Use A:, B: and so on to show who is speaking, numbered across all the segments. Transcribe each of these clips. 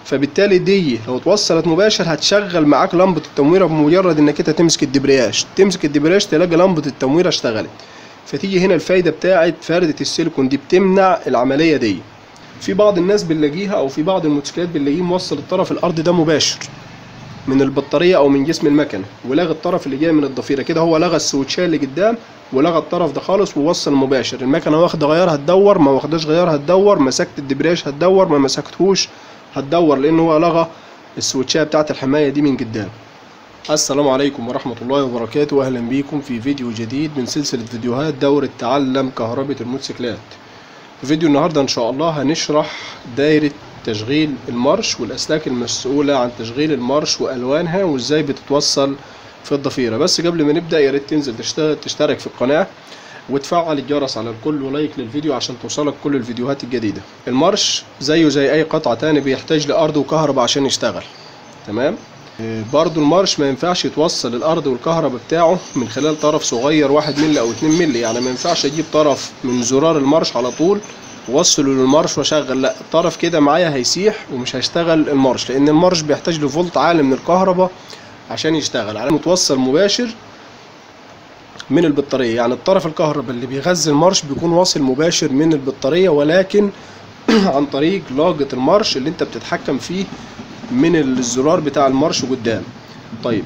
A: فبالتالي دي لو اتوصلت مباشر هتشغل معاك لمبه التمويره بمجرد انك انت تمسك الدبرياج تمسك الدبرياج تلاقي لمبه التمويره اشتغلت فتيجي هنا الفايده بتاعت فرده السيليكون دي بتمنع العمليه دي في بعض الناس بنلاقيها او في بعض الموتوسيكلات بنلاقيه موصل الطرف الارضي ده مباشر من البطاريه او من جسم المكنه ولغى الطرف اللي جاي من الضفيره كده هو لغى السويتشات اللي قدام ولغى الطرف ده خالص ووصل مباشر المكنه واخده غيارها تدور ما واخداش غيارها تدور مسكت الدبرياج هتدور ما مسكتهوش هتدور لان هو لغى السويتشات بتاعت الحمايه دي من قدام السلام عليكم ورحمة الله وبركاته أهلا بيكم في فيديو جديد من سلسلة فيديوهات دورة تعلم كهرباء الموتوسيكلات في فيديو النهاردة إن شاء الله هنشرح دايرة تشغيل المارش والأسلاك المسؤولة عن تشغيل المارش وألوانها وإزاي بتتوصل في الضفيرة بس قبل ما نبدأ يا ريت تنزل تشتغل تشترك في القناة وتفعل الجرس على الكل ولايك للفيديو عشان توصلك كل الفيديوهات الجديدة المارش زيه زي أي قطعة تاني بيحتاج لأرض وكهرباء عشان يشتغل تمام برضو المارش ما ينفعش يتوصل الارض والكهرباء بتاعه من خلال طرف صغير واحد ملي او اتنين ملي يعني ما ينفعش اجيب طرف من زرار المارش على طول وصله للمارش واشغل لا الطرف كده معايا هيسيح ومش هيشتغل المارش لان المارش بيحتاج لفولت عالي من الكهرباء عشان يشتغل على متوصل مباشر من البطارية يعني الطرف الكهرباء اللي بيغذي المارش بيكون واصل مباشر من البطارية ولكن عن طريق لاجة المارش اللي انت بتتحكم فيه من الزرار بتاع المارش قدام طيب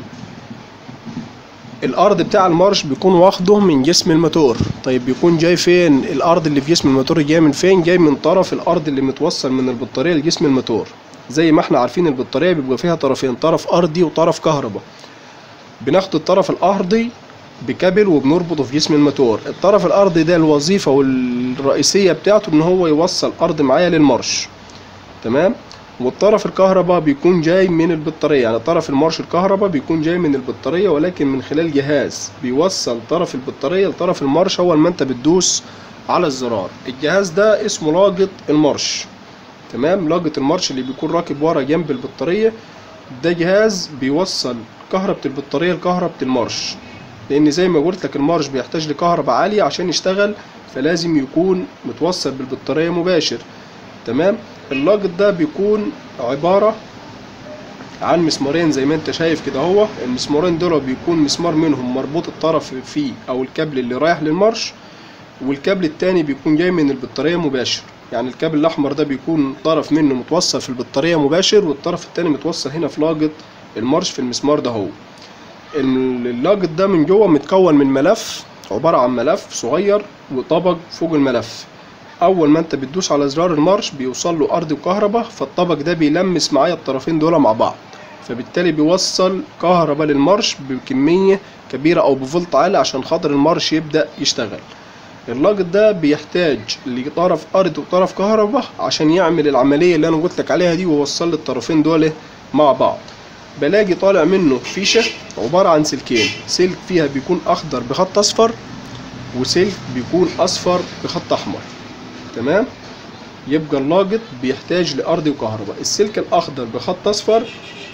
A: الارض بتاع المارش بيكون واخده من جسم الموتور طيب بيكون جاي فين الارض اللي في جسم الموتور جاي من فين جاي من طرف الارض اللي متوصل من البطاريه لجسم الموتور زي ما احنا عارفين البطاريه بيبقى فيها طرفين طرف ارضي وطرف كهرباء بناخد الطرف الارضي بكابل وبنربطه في جسم الموتور الطرف الارضي ده الوظيفه والرئيسيه بتاعته ان هو يوصل ارض معايا للمارش تمام والطرف الكهرباء بيكون جاي من البطارية يعني طرف المارش الكهرباء بيكون جاي من البطارية ولكن من خلال جهاز بيوصل طرف البطارية لطرف المارش أول ما أنت بتدوس على الزرار الجهاز ده اسمه لاجة المارش تمام لاجة المارش اللي بيكون راكب ورا جنب البطارية ده جهاز بيوصل كهربة البطارية لكهربة المارش لأن زي ما قلت لك المارش بيحتاج لكهرباء عالية عشان يشتغل فلازم يكون متوصل بالبطارية مباشر تمام اللاجت ده بيكون عبارة عن مسمارين زي ما انت شايف كده هو المسمارين دول بيكون مسمار منهم مربوط الطرف فيه او الكابل اللي رايح للمارش والكابل التاني بيكون جاي من البطارية مباشر يعني الكابل الاحمر ده بيكون طرف منه متوصل في البطارية مباشر والطرف التاني متوصل هنا في لاجت المارش في المسمار ده هو اللاجت ده من جوه متكون من ملف عبارة عن ملف صغير وطبق فوق الملف اول ما انت بتدوس على زرار المارش بيوصل له ارض وكهرباء فالطبق ده بيلمس معايا الطرفين دول مع بعض فبالتالي بيوصل كهرباء للمارش بكمية كبيرة او بفولت عالي عشان خاطر المارش يبدأ يشتغل اللاجت ده بيحتاج لطرف ارض وطرف كهرباء عشان يعمل العملية اللي انا قلت لك عليها دي ويوصل لي الطرفين دول مع بعض بلاقي طالع منه فيشة عبارة عن سلكين سلك فيها بيكون اخضر بخط اصفر وسلك بيكون اصفر بخط احمر تمام يبقى اللاجت بيحتاج لارضي وكهرباء السلك الاخضر بخط اصفر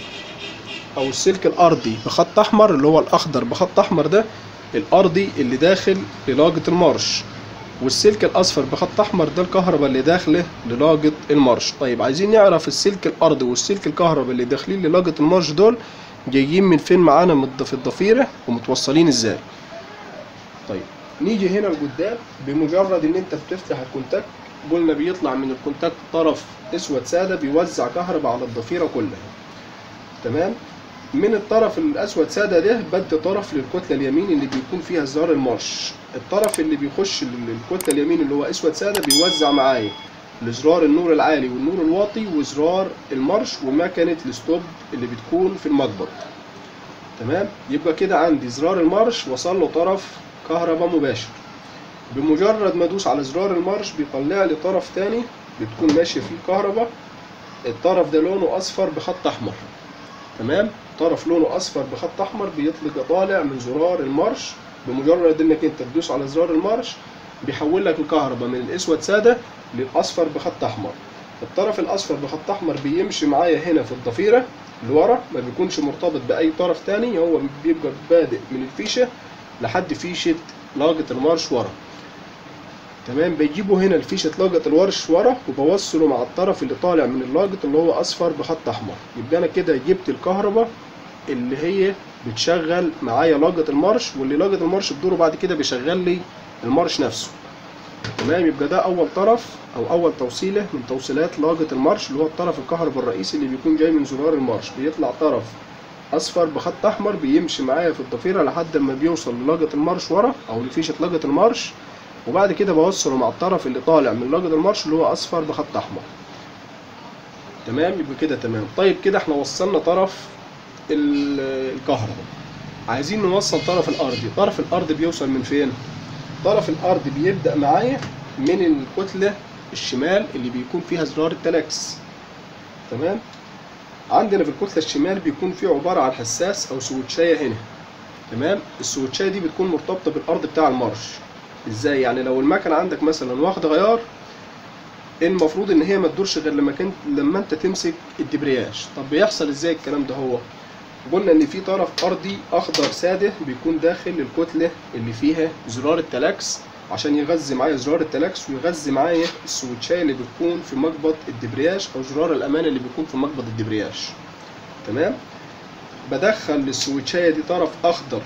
A: او السلك الارضي بخط احمر اللي هو الاخضر بخط احمر ده الارضي اللي داخل للاجة المارش والسلك الاصفر بخط احمر ده الكهرباء اللي داخله للاجة المارش طيب عايزين نعرف السلك الارضي والسلك الكهرباء اللي داخلين للاجة المارش دول جايين من فين معانا في الضفيرة ومتوصلين ازاي طيب نيجي هنا لقدام بمجرد ان انت بتفتح الكونتاكت قلنا بيطلع من الكونتاكت طرف اسود ساده بيوزع كهرباء على الضفيره كلها تمام من الطرف الاسود ساده ده بدي طرف للكتله اليمين اللي بيكون فيها زرار المارش الطرف اللي بيخش للكتله اليمين اللي هو اسود ساده بيوزع معايا لزرار النور العالي والنور الواطي وزرار المارش ومكنه الستوب اللي بتكون في المقبض تمام يبقى كده عندي زرار المارش وصل له طرف كهرباء مباشر بمجرد ما ادوس على زرار المارش بيطلع لي طرف تاني بتكون ماشيه فيه كهرباء الطرف ده لونه اصفر بخط احمر تمام طرف لونه اصفر بخط احمر بيطلق طالع من زرار المارش بمجرد انك انت تدوس على زرار المارش بيحول لك الكهرباء من الاسود ساده للاصفر بخط احمر الطرف الاصفر بخط احمر بيمشي معايا هنا في الضفيره لورا ما بيكونش مرتبط باي طرف تاني هو بيبقى بادئ من الفيشه لحد فيشه لاجة المارش ورا تمام بيجيبوا هنا الفيشة لاجة الورش ورا وبوصله مع الطرف اللي طالع من اللاجة اللي هو اصفر بخط احمر يبقى انا كده جبت الكهرباء اللي هي بتشغل معايا لاجة المارش واللي لاجة المارش بدوره بعد كده بيشغل لي المارش نفسه تمام يبقى ده اول طرف او اول توصيله من توصيلات لاجة المارش اللي هو الطرف الكهرباء الرئيسي اللي بيكون جاي من زرار المارش بيطلع طرف اصفر بخط احمر بيمشي معايا في الضفيره لحد ما بيوصل للاجة المارش ورا او لفيشه لاجة المارش وبعد كده بوصله مع الطرف اللي طالع من لاجة المارش اللي هو اصفر بخط احمر تمام يبقى كده تمام طيب كده احنا وصلنا طرف ال- الكهرباء عايزين نوصل طرف الارضي طرف الارض بيوصل من فين طرف الارض بيبدا معايا من الكتله الشمال اللي بيكون فيها زرار التلاكس تمام عندنا في الكتله الشمال بيكون فيه عباره عن حساس او سويتشايه هنا تمام السويتشايه دي بتكون مرتبطه بالارض بتاع المارش ازاي يعني لو المكنه عندك مثلا واخده غيار المفروض ان هي ما تدورش غير لما كنت لما انت تمسك الدبرياج طب بيحصل ازاي الكلام ده هو قلنا ان في طرف ارضي اخضر ساده بيكون داخل الكتله اللي فيها زرار التلاكس عشان يغذي معايا زرار التلاكس ويغذي معايا السويتشايه اللي بتكون في مقبض الدبرياج او زرار الامان اللي بيكون في مقبض الدبرياج تمام بدخل للسويتشايه دي طرف اخضر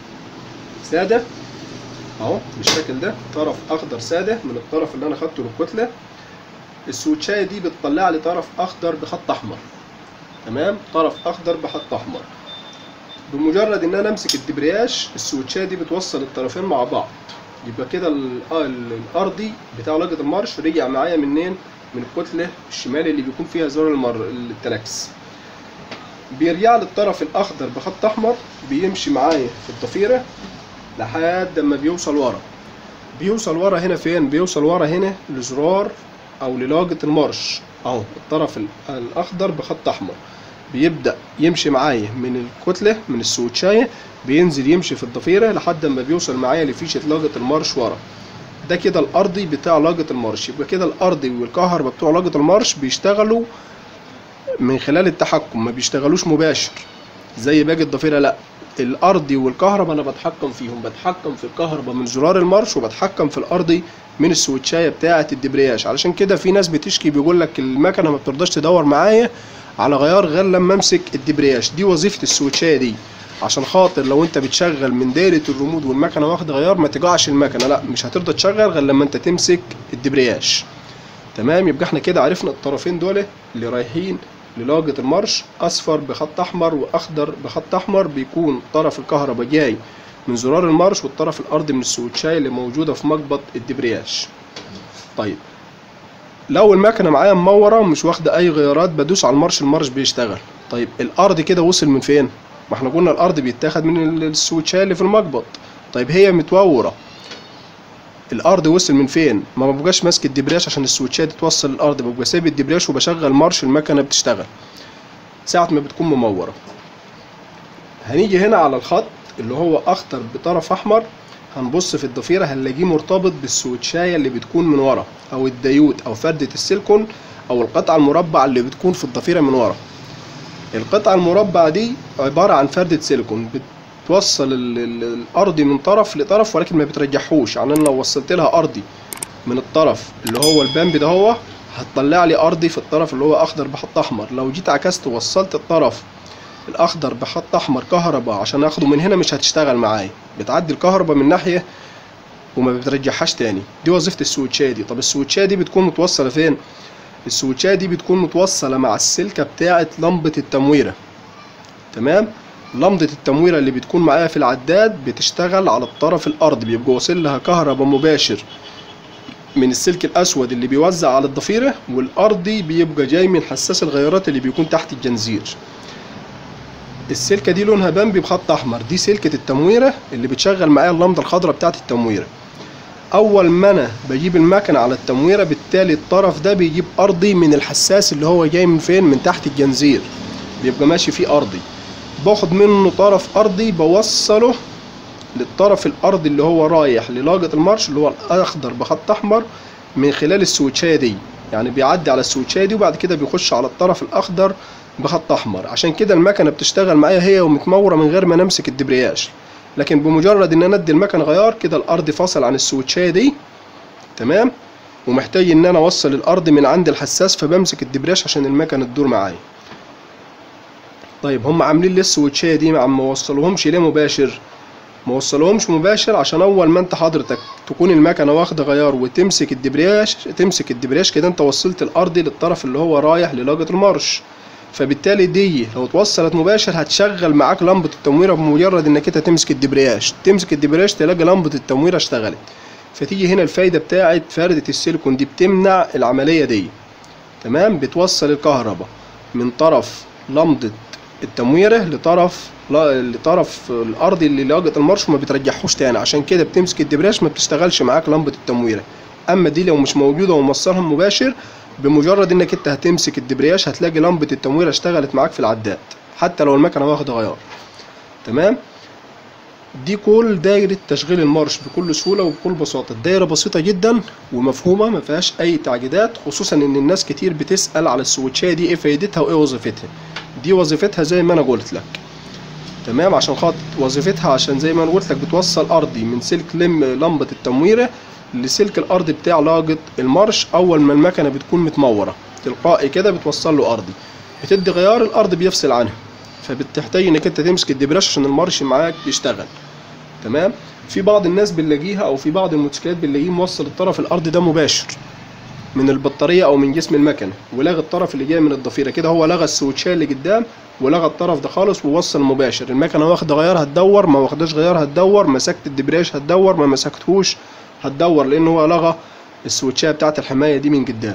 A: ساده اهو بالشكل ده طرف اخضر ساده من الطرف اللي انا خدته للكتله السويتشايه دي بتطلع لي طرف اخضر بخط احمر تمام طرف اخضر بخط احمر بمجرد ان انا امسك الدبرياج السويتشايه دي بتوصل الطرفين مع بعض يبقى كده ال- آه ال- الارضي بتاع لاجة المارش رجع معايا منين من الكتله الشمالي اللي بيكون فيها زرار المر التلاكس بيرجع لي الطرف الاخضر بخط احمر بيمشي معايا في الضفيره لحد ما بيوصل ورا بيوصل ورا هنا فين بيوصل ورا هنا لزرار او للاجة المارش اهو الطرف ال- الاخضر بخط احمر بيبدأ يمشي معايا من الكتلة من السويتشاية بينزل يمشي في الضفيرة لحد ما بيوصل معايا لفيشة لاجة المارش ورا ده كده الارضي بتاع لاجة المارش يبقى كده الارضي والكهرباء بتوع لاجة المارش بيشتغلوا من خلال التحكم ما بيشتغلوش مباشر زي باقي الضفيرة لا الارضي والكهرباء انا بتحكم فيهم بتحكم في الكهرباء من زرار المارش وبتحكم في الارضي من السويتشايه بتاعه الدبرياج علشان كده في ناس بتشكي بيقول لك المكنه ما بترضاش تدور معايا على غيار غير لما امسك الدبرياج دي وظيفه السويتشايه دي عشان خاطر لو انت بتشغل من دايره الريموت والمكنه واخده غيار ما تقعش المكنه لا مش هترضى تشغل غير لما انت تمسك الدبرياج تمام يبقى احنا كده عرفنا الطرفين دول اللي رايحين للاجة المارش اصفر بخط احمر واخضر بخط احمر بيكون طرف الكهرباء جاي من زرار المارش والطرف الارضي من السويتشايه اللي موجوده في مقبض الدبرياج طيب لو المكنه معايا منوره ومش واخده اي غيارات بدوس على المارش المارش بيشتغل طيب الارض كده وصل من فين ما احنا قلنا الارض بيتاخد من السويتشايه اللي في المقبض طيب هي متوره الارض وصل من فين ما ببقاش ماسك الدبرياج عشان السويتشات دي توصل الارض ببقى سايب الدبرياج وبشغل مارش المكنه بتشتغل ساعه ما بتكون مموره هنيجي هنا على الخط اللي هو اخضر بطرف احمر هنبص في الضفيره هنلاقيه مرتبط بالسويتشايه اللي بتكون من ورا او الديود او فردة السيليكون او القطعه المربع اللي بتكون في الضفيره من ورا القطعه المربع دي عباره عن فردة سيليكون بتوصل ال- ال- الارضي من طرف لطرف ولكن ما بترجحوش يعني انا لو وصلت لها ارضي من الطرف اللي هو البامب ده هو هتطلع لي ارضي في الطرف اللي هو اخضر بخط احمر لو جيت عكست ووصلت الطرف الاخضر بخط احمر كهرباء عشان اخده من هنا مش هتشتغل معايا بتعدي الكهرباء من ناحيه وما بترجعهاش تاني دي وظيفه السويتشايه دي طب السويتشايه دي بتكون متوصله فين السويتشايه دي بتكون متوصله مع السلكه بتاعه لمبه التمويره تمام لمضة التمويرة اللي بتكون معايا في العداد بتشتغل على الطرف الأرضي بيبقى واصل لها كهرباء مباشر من السلك الأسود اللي بيوزع على الضفيرة والأرضي بيبقى جاي من حساس الغيارات اللي بيكون تحت الجنزير السلكة دي لونها بامبي بخط أحمر دي سلكة التمويرة اللي بتشغل معايا اللمضة الخضراء بتاعت التمويرة أول ما أنا بجيب المكنة على التمويرة بالتالي الطرف ده بيجيب أرضي من الحساس اللي هو جاي من فين من تحت الجنزير بيبقى ماشي فيه أرضي باخد منه طرف ارضي بوصله للطرف الارضي اللي هو رايح للاجة المارش اللي هو الاخضر بخط احمر من خلال السويتشايه دي يعني بيعدي على السويتشايه دي وبعد كده بيخش على الطرف الاخضر بخط احمر عشان كده المكنه بتشتغل معايا هي ومتموره من غير ما نمسك الدبرياج لكن بمجرد ان انا ادي المكنه غيار كده الارض فاصل عن السويتشايه دي تمام ومحتاج ان انا اوصل الارض من عند الحساس فبمسك الدبريش عشان المكنه تدور معايا طيب هم عاملين لي السويتشيه دي ما ما وصلوهمش ليه مباشر ما وصلوهمش مباشر عشان اول ما انت حضرتك تكون المكنه واخده غيار وتمسك الدبرياش تمسك الدبرياش كده انت وصلت الارض للطرف اللي هو رايح للاجة المارش فبالتالي دي لو اتوصلت مباشر هتشغل معاك لمبه التمويره بمجرد انك انت تمسك الدبرياش تمسك الدبرياش تلاقي لمبه التمويره اشتغلت فتيجي هنا الفايده بتاعت فردة السيليكون دي بتمنع العمليه دي تمام بتوصل الكهرباء من طرف لمبه التمويره لطرف لا لطرف الارض اللي لاجت المارش وما بترجعهوش تاني عشان كده بتمسك الدبريش ما بتشتغلش معاك لمبه التمويره اما دي لو مش موجوده وموصلهم مباشر بمجرد انك انت هتمسك الدبرياش هتلاقي لمبه التمويره اشتغلت معاك في العداد حتى لو المكنه واخده غيار تمام دي كل دايرة تشغيل المارش بكل سهولة وبكل بساطة الدايرة بسيطة جدا ومفهومة ما فيهاش أي تعقيدات خصوصا إن الناس كتير بتسأل على السويتشاية دي إيه فايدتها وإيه وظيفتها دي وظيفتها زي ما أنا قلت لك تمام عشان خاطر وظيفتها عشان زي ما أنا قلت لك بتوصل أرضي من سلك لم لمبة التمويرة لسلك الأرض بتاع لاجة المارش أول ما المكنة بتكون متمورة تلقائي كده بتوصل له أرضي بتدي غيار الأرض بيفصل عنها فبتحتاج انك انت تمسك الدبريش عشان المارش معاك يشتغل تمام في بعض الناس بنلاقيها او في بعض الموتوسيكلات بنلاقيه موصل الطرف الارضي ده مباشر من البطاريه او من جسم المكنه ولغى الطرف اللي جاي من الضفيره كده هو لغى السويتشات اللي قدام ولغى الطرف ده خالص ووصل مباشر المكنه واخده غيار هتدور ما واخداش غيار هتدور مسكت الدبريش هتدور ما مسكتهوش هتدور لان هو لغى السويتشات بتاعت الحمايه دي من قدام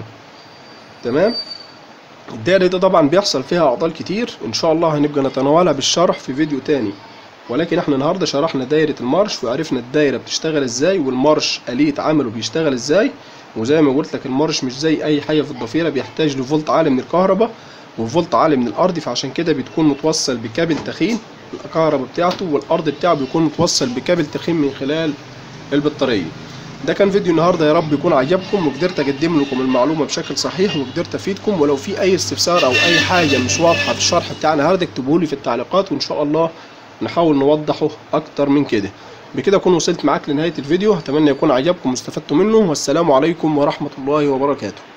A: تمام الدايرة دي طبعا بيحصل فيها أعطال كتير إن شاء الله هنبقى نتناولها بالشرح في فيديو تاني ولكن احنا النهاردة شرحنا دايرة المارش وعرفنا الدايرة بتشتغل ازاي والمارش آلية عمله بيشتغل ازاي وزي ما قلت لك المارش مش زي أي حاجة في الضفيرة بيحتاج لفولت عالي من الكهرباء وفولت عالي من الأرض فعشان كده بتكون متوصل بكابل تخين الكهرباء بتاعته والأرض بتاعه بيكون متوصل بكابل تخين من خلال البطارية ده كان فيديو النهارده يا رب يكون عجبكم وقدرت اقدم لكم المعلومه بشكل صحيح وقدرت افيدكم ولو في اي استفسار او اي حاجه مش واضحه في الشرح بتاعنا النهارده اكتبوا لي في التعليقات وان شاء الله نحاول نوضحه اكتر من كده بكده اكون وصلت معاك لنهايه الفيديو اتمنى يكون عجبكم واستفدتوا منه والسلام عليكم ورحمه الله وبركاته